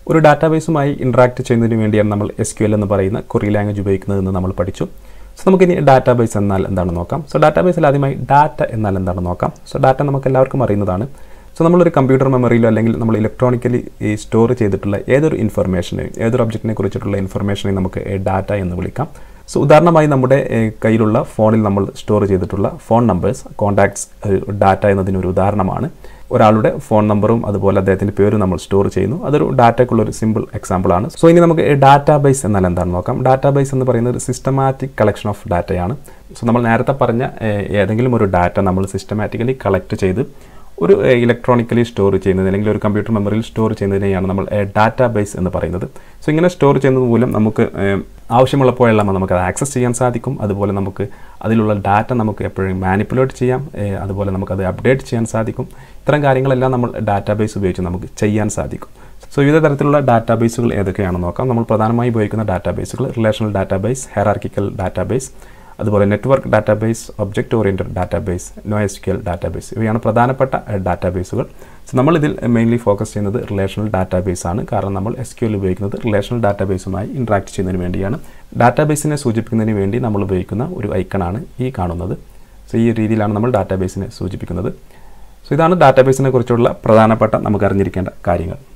ഒരു ഡാറ്റാബേസുമായി ഇൻട്രാക്ട് ചെയ്യുന്നതിന് വേണ്ടിയാണ് നമ്മൾ എസ് ക്യു എൽ എന്ന് പറയുന്ന കൊറി ലാംഗ്വേജ് ഉപയോഗിക്കുന്നതെന്ന് നമ്മൾ പഠിച്ചു സോ നമുക്കിനി ഡാറ്റാബേസ് എന്നാൽ എന്താണെന്ന് നോക്കാം സോ ഡാറ്റാബേസിൽ ആദ്യമായി ഡാറ്റ എന്നാൽ എന്താണെന്ന് നോക്കാം സോ ഡാറ്റ നമുക്ക് എല്ലാവർക്കും അറിയുന്നതാണ് സോ നമ്മളൊരു കമ്പ്യൂട്ടർ മെമ്മറിയിലോ അല്ലെങ്കിൽ നമ്മൾ ഇലക്ട്രോണിക്കലി ഈ സ്റ്റോർ ചെയ്തിട്ടുള്ള ഏതൊരു ഇൻഫർമേഷനെ ഏതൊരു ഒബ്ജക്റ്റിനെ കുറിച്ചിട്ടുള്ള ഇൻഫർമേഷനെ നമുക്ക് ഡാറ്റ എന്ന് വിളിക്കാം സോ ഉദാഹരണമായി നമ്മുടെ ഏഹ്, കയ്യിലുള്ള ഫോണിൽ നമ്മൾ സ്റ്റോർ ചെയ്തിട്ടുള്ള ഫോൺ നമ്പേഴ്സ് കോൺടാക്ട്സ് ഡാറ്റ എന്നതിനൊരു ഉദാഹരണമാണ് ഒരാളുടെ ഫോൺ നമ്പറും അതുപോലെ അദ്ദേഹത്തിൻ്റെ പേരും നമ്മൾ സ്റ്റോർ ചെയ്യുന്നു അതൊരു ഡാറ്റയ്ക്കുള്ള ഒരു സിമ്പിൾ എക്സാമ്പിൾ ആണ് സോ ഇനി നമുക്ക് ഡാറ്റാബേസ് എന്നാൽ എന്താണെന്ന് നോക്കാം ഡാറ്റാബേസ് എന്ന് പറയുന്നത് ഒരു സിസ്റ്റമാറ്റിക് കളക്ഷൻ ഓഫ് ഡാറ്റയാണ് സോ നമ്മൾ നേരത്തെ പറഞ്ഞ ഏഹ്, ഏതെങ്കിലും ഒരു ഡാറ്റ നമ്മൾ സിസ്റ്റമാറ്റിക്കലി കളക്ട് ചെയ്ത് ഒരു ഇലക്ട്രോണിക്കലി സ്റ്റോർ ചെയ്യുന്നത് അല്ലെങ്കിൽ ഒരു കമ്പ്യൂട്ടർ മെമ്മറിയിൽ സ്റ്റോർ ചെയ്യുന്നതിനെയാണ് നമ്മൾ ഡാറ്റാബേസ് എന്ന് പറയുന്നത് സോ ഇങ്ങനെ സ്റ്റോർ ചെയ്യുന്നത് മൂലം നമുക്ക് ഏഹ്, ആവശ്യമുള്ളപ്പോഴെല്ലാം നമുക്ക് അത് ആക്സസ് ചെയ്യാൻ സാധിക്കും അതുപോലെ നമുക്ക് അതിലുള്ള ഡാറ്റ നമുക്ക് എപ്പോഴും മാനിപ്പുലേറ്റ് ചെയ്യാം ഏഹ്, അതുപോലെ നമുക്കത് അപ്ഡേറ്റ് ചെയ്യാൻ സാധിക്കും ഇത്തരം കാര്യങ്ങളെല്ലാം നമ്മൾ ഡാറ്റാബേസ് ഉപയോഗിച്ച് നമുക്ക് ചെയ്യാൻ സാധിക്കും സോ വിവിധ തരത്തിലുള്ള ഡാറ്റാബേസുകൾ ഏതൊക്കെയാണെന്ന് നോക്കാം നമ്മൾ പ്രധാനമായി ഉപയോഗിക്കുന്ന ഡാറ്റാബേസുകൾ റിലേഷണൽ ഡാറ്റാബേസ് ഹെറാർക്കിക്കൽ ഡാറ്റാബേസ് അതുപോലെ network database object oriented database no S Q L database ഇവയാണ് പ്രധാനപ്പെട്ട ഡാറ്റാബേസുകൾ സോ നമ്മളിതിൽ മെയിൻലി ഫോക്കസ് ചെയ്യുന്നത് റിലേഷണൽ ഡാറ്റാബേസ് ആണ് കാരണം നമ്മൾ എസ് ക്യു എൽ ഉപയോഗിക്കുന്നത് റിലേഷണൽ ഡാറ്റാബേസുമായി ഇൻട്രാക്ട് ചെയ്യുന്നതിന് വേണ്ടിയാണ് ഡാറ്റാബേസിനെ സൂചിപ്പിക്കുന്നതിന് വേണ്ടി നമ്മൾ ഉപയോഗിക്കുന്ന ഒരു ഐക്കണാണ് ഈ കാണുന്നത് സോ ഈ രീതിയിലാണ് നമ്മൾ ഡാറ്റാബേസിനെ സൂചിപ്പിക്കുന്നത് സോ ഇതാണ് ഡാറ്റാബേസിനെ കുറിച്ചുള്ള പ്രധാനപ്പെട്ട നമുക്ക് അറിഞ്ഞിരിക്കേണ്ട കാര്യങ്ങൾ